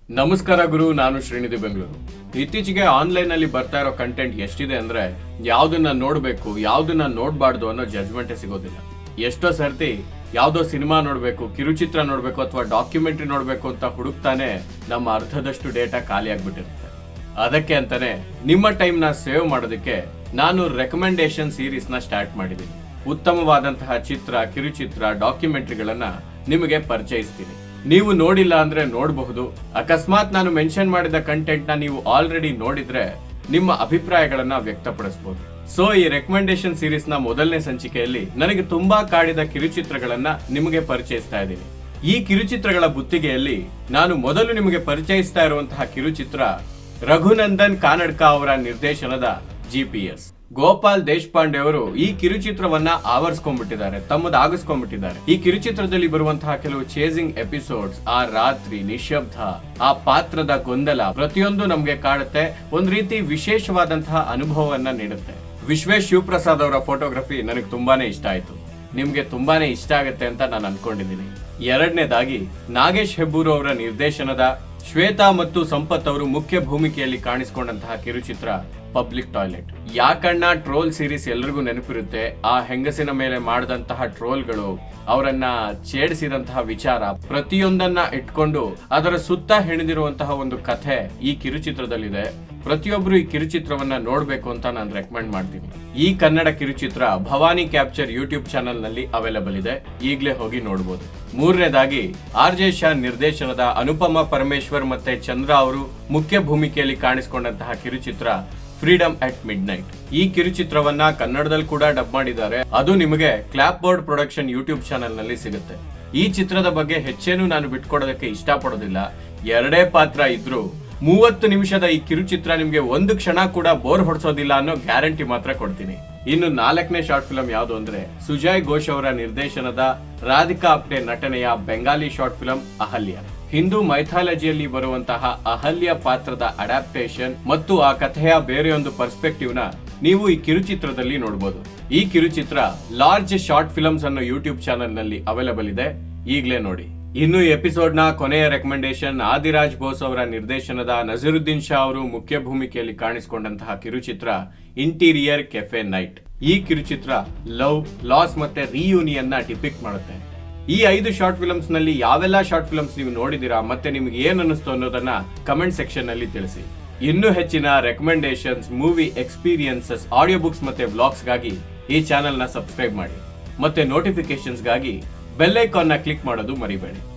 ನಮಸ್ಕಾರ ಗುರು ನಾನು ಶ್ರೀನಿಧಿ ಬೆಂಗಳೂರು ಇತ್ತೀಚೆಗೆ ಆನ್ಲೈನ್ ಅಲ್ಲಿ ಬರ್ತಾ ಇರೋ ಕಂಟೆಂಟ್ ಎಷ್ಟಿದೆ ಅಂದ್ರೆ ಯಾವ್ದನ್ನ ನೋಡ್ಬೇಕು ಯಾವ್ದನ್ನ ನೋಡ್ಬಾರ್ದು ಅನ್ನೋ ಜಜ್ಮೆಂಟೇ ಸಿಗೋದಿಲ್ಲ ಎಷ್ಟೋ ಸರ್ತಿ ಯಾವ್ದೋ ಸಿನಿಮಾ ನೋಡ್ಬೇಕು ಕಿರುಚಿತ್ರ ನೋಡ್ಬೇಕು ಅಥವಾ ಡಾಕ್ಯುಮೆಂಟ್ರಿ ನೋಡ್ಬೇಕು ಅಂತ ಹುಡುಕ್ತಾನೆ ನಮ್ಮ ಅರ್ಧದಷ್ಟು ಡೇಟಾ ಖಾಲಿ ಆಗ್ಬಿಟ್ಟಿರುತ್ತೆ ಅದಕ್ಕೆ ಅಂತಾನೆ ನಿಮ್ಮ ಟೈಮ್ ನ ಸೇವ್ ಮಾಡೋದಕ್ಕೆ ನಾನು ರೆಕಮೆಂಡೇಶನ್ ಸೀರೀಸ್ ನ ಸ್ಟಾರ್ಟ್ ಮಾಡಿದ್ದೀನಿ ಉತ್ತಮವಾದಂತಹ ಚಿತ್ರ ಕಿರುಚಿತ್ರ ಡಾಕ್ಯುಮೆಂಟ್ರಿಗಳನ್ನ ನಿಮಗೆ ಪರಿಚಯಿಸ್ತೀನಿ ನೀವು ನೋಡಿಲ್ಲ ಅಂದ್ರೆ ನೋಡಬಹುದು ಅಕಸ್ಮಾತ್ ನಾನು ಮೆನ್ಷನ್ ಮಾಡಿದ ಕಂಟೆಂಟ್ ನ ನೀವು ಆಲ್ರೆಡಿ ನೋಡಿದ್ರೆ ನಿಮ್ಮ ಅಭಿಪ್ರಾಯಗಳನ್ನ ವ್ಯಕ್ತಪಡಿಸಬಹುದು ಸೊ ಈ ರೆಕಮೆಂಡೇಶನ್ ಸೀರೀಸ್ ನ ಮೊದಲನೇ ಸಂಚಿಕೆಯಲ್ಲಿ ನನಗೆ ತುಂಬಾ ಕಾಡಿದ ಕಿರುಚಿತ್ರಗಳನ್ನ ನಿಮಗೆ ಪರಿಚಯಿಸ್ತಾ ಇದ್ದೀನಿ ಈ ಕಿರುಚಿತ್ರಗಳ ಬುತ್ತಿಗೆಯಲ್ಲಿ ನಾನು ಮೊದಲು ನಿಮಗೆ ಪರಿಚಯಿಸ್ತಾ ಇರುವಂತಹ ಕಿರುಚಿತ್ರ ರಘುನಂದನ್ ಕಾನಡ್ಕ ಅವರ ನಿರ್ದೇಶನದ ಜಿಪಿಎಸ್ ಗೋಪಾಲ್ ದೇಶಪಾಂಡೆ ಅವರು ಈ ಕಿರುಚಿತ್ರವನ್ನ ಆವರಿಸ್ಕೊಂಡ್ಬಿಟ್ಟಿದ್ದಾರೆ ತಮ್ಮದಾಗಿಸ್ಕೊಂಡ್ಬಿಟ್ಟಿದ್ದಾರೆ ಈ ಕಿರುಚಿತ್ರದಲ್ಲಿ ಬರುವಂತಹ ಕೆಲವು ಚೇಸಿಂಗ್ ಎಪಿಸೋಡ್ಸ್ ಆ ರಾತ್ರಿ ನಿಶಬ್ದ ಆ ಪಾತ್ರದ ಗೊಂದಲ ಪ್ರತಿಯೊಂದು ನಮ್ಗೆ ಕಾಡುತ್ತೆ ಒಂದ್ ರೀತಿ ವಿಶೇಷವಾದಂತಹ ಅನುಭವವನ್ನ ನೀಡುತ್ತೆ ವಿಶ್ವೇಶ್ ಶಿವಪ್ರಸಾದ್ ಅವರ ಫೋಟೋಗ್ರಫಿ ನನಗೆ ತುಂಬಾನೇ ಇಷ್ಟ ಆಯ್ತು ನಿಮ್ಗೆ ತುಂಬಾನೇ ಇಷ್ಟ ಆಗುತ್ತೆ ಅಂತ ನಾನು ಅನ್ಕೊಂಡಿದ್ದೀನಿ ಎರಡನೇದಾಗಿ ನಾಗೇಶ್ ಹೆಬ್ಬೂರು ಅವರ ನಿರ್ದೇಶನದ ಶ್ವೇತಾ ಮತ್ತು ಸಂಪತ್ ಅವರು ಮುಖ್ಯ ಭೂಮಿಕೆಯಲ್ಲಿ ಕಾಣಿಸಿಕೊಂಡಂತಹ ಕಿರುಚಿತ್ರ ಪಬ್ಲಿಕ್ ಟಾಯ್ಲೆಟ್ ಯಾಕಣ್ಣ ಟ್ರೋಲ್ ಸೀರೀಸ್ ಎಲ್ರಿಗೂ ನೆನಪಿರುತ್ತೆ ಆ ಹೆಂಗಸಿನ ಮೇಲೆ ಮಾಡಿದಂತಹ ಟ್ರೋಲ್ಗಳು ಅವರನ್ನ ಛೇಡಿಸಿದಂತಹ ವಿಚಾರ ಪ್ರತಿಯೊಂದನ್ನ ಇಟ್ಕೊಂಡು ಅದರ ಸುತ್ತ ಹೆಣೆದಿರುವಂತಹ ಒಂದು ಕಥೆ ಈ ಕಿರುಚಿತ್ರದಲ್ಲಿದೆ ಪ್ರತಿಯೊಬ್ರು ಈ ಕಿರುಚಿತ್ರವನ್ನ ನೋಡ್ಬೇಕು ಅಂತ ನಾನು ರೆಕಮೆಂಡ್ ಮಾಡ್ತೀನಿ ಈ ಕನ್ನಡ ಕಿರುಚಿತ್ರ ಭವಾನಿ ಕ್ಯಾಪ್ಚರ್ ಯೂಟ್ಯೂಬ್ ಚಾನೆಲ್ ನಲ್ಲಿ ಅವೈಲಬಲ್ ಇದೆ ಈಗಲೇ ಹೋಗಿ ನೋಡಬಹುದು ಮೂರನೇದಾಗಿ ಆರ್ ಜೆ ಶಾ ನಿರ್ದೇಶನದ ಅನುಪಮ ಪರಮೇಶ್ವರ್ ಮತ್ತೆ ಚಂದ್ರ ಅವರು ಮುಖ್ಯ ಭೂಮಿಕೆಯಲ್ಲಿ ಕಾಣಿಸಿಕೊಂಡಂತಹ ಕಿರುಚಿತ್ರ ಫ್ರೀಡಮ್ ಅಟ್ ಮಿಡ್ ನೈಟ್ ಈ ಕಿರುಚಿತ್ರವನ್ನ ಕನ್ನಡದಲ್ಲಿ ಕೂಡ ಡಬ್ ಮಾಡಿದ್ದಾರೆ ಅದು ನಿಮಗೆ clap board production YouTube channel ನಲ್ಲಿ ಸಿಗುತ್ತೆ ಈ ಚಿತ್ರದ ಬಗ್ಗೆ ಹೆಚ್ಚೇನು ನಾನು ಬಿಟ್ಕೊಡೋದಕ್ಕೆ ಇಷ್ಟಪಡೋದಿಲ್ಲ ಎರಡೇ ಪಾತ್ರ ಇದ್ರು ಮೂವತ್ತು ನಿಮಿಷದ ಈ ಕಿರುಚಿತ್ರ ನಿಮ್ಗೆ ಒಂದು ಕ್ಷಣ ಕೂಡ ಬೋರ್ ಹೊಡ್ಸೋದಿಲ್ಲ ಅನ್ನೋ ಗ್ಯಾರಂಟಿ ಮಾತ್ರ ಕೊಡ್ತೀನಿ ಇನ್ನು ನಾಲ್ಕನೇ ಶಾರ್ಟ್ ಫಿಲ್ಮ್ ಯಾವುದು ಅಂದ್ರೆ ಸುಜಯ್ ಘೋಷ್ ಅವರ ನಿರ್ದೇಶನದ ರಾಧಿಕಾ ಆಪ್ಟೆ ನಟನೆಯ ಬೆಂಗಾಲಿ ಶಾರ್ಟ್ ಫಿಲ್ಮ್ ಅಹಲ್ಯ ಹಿಂದೂ ಮೈಥಾಲಜಿಯಲ್ಲಿ ಬರುವಂತಹ ಅಹಲ್ಯ ಪಾತ್ರದ ಅಡಾಪ್ಟೇಷನ್ ಮತ್ತು ಆ ಕಥೆಯ ಬೇರೆಯೊಂದು ಪರ್ಸ್ಪೆಕ್ಟಿವ್ ನ ನೀವು ಈ ಕಿರುಚಿತ್ರದಲ್ಲಿ ನೋಡಬಹುದು ಈ ಕಿರುಚಿತ್ರ ಲಾರ್ಜ್ ಶಾರ್ಟ್ ಫಿಲ್ಮ್ಸ್ ಅನ್ನೋ ಯೂಟ್ಯೂಬ್ ಚಾನೆಲ್ ನಲ್ಲಿ ಅವೈಲಬಲ್ ಇದೆ ಈಗಲೇ ನೋಡಿ ಇನ್ನು ಎಪಿಸೋಡ್ ನ ಕೊನೆಯ ರೆಕಮೆಂಡೇಶನ್ ಆದಿರಾಜ್ ಬೋಸ್ ಅವರ ನಿರ್ದೇಶನದ ನಜರುದ್ದೀನ್ ಶಾ ಅವರು ಮುಖ್ಯ ಭೂಮಿಕೆಯಲ್ಲಿ ಕಾಣಿಸಿಕೊಂಡಂತಹ ಕಿರುಚಿತ್ರ ಇಂಟೀರಿಯರ್ ಕೆಫೆ ನೈಟ್ ಈ ಕಿರುಚಿತ್ರ ಲವ್ ಲಾಸ್ ಮತ್ತೆ ರಿಯೂನಿಯನ್ ನ ಡಿಪಿಕ್ಟ್ ಮಾಡುತ್ತೆ ಈ ಐದು ಶಾರ್ಟ್ ಫಿಲ್ಮ್ಸ್ ನಲ್ಲಿ ಯಾವೆಲ್ಲ ಶಾರ್ಟ್ ಫಿಲ್ಮ್ಸ್ ನೀವು ನೋಡಿದೀರಾ ಮತ್ತೆ ನಿಮ್ಗೆ ಏನ್ ಅನ್ನಿಸ್ತು ಅನ್ನೋದನ್ನ ಕಮೆಂಟ್ ಸೆಕ್ಷನ್ ನಲ್ಲಿ ತಿಳಿಸಿ ಇನ್ನೂ ಹೆಚ್ಚಿನ recommendations movie experiences audio books ಮತ್ತೆ ವ್ಲಾಗ್ಸ್ ಗಾಗಿ ಈ ಚಾನೆಲ್ ನ ಸಬ್ಸ್ಕ್ರೈಬ್ ಮಾಡಿ ಮತ್ತೆ ನೋಟಿಫಿಕೇಶನ್ಸ್ ಗಾಗಿ ಬೆಲ್ ಐಕಾನ್ ನ ಕ್ಲಿಕ್ ಮಾಡೋದು ಮರಿಬೇಡಿ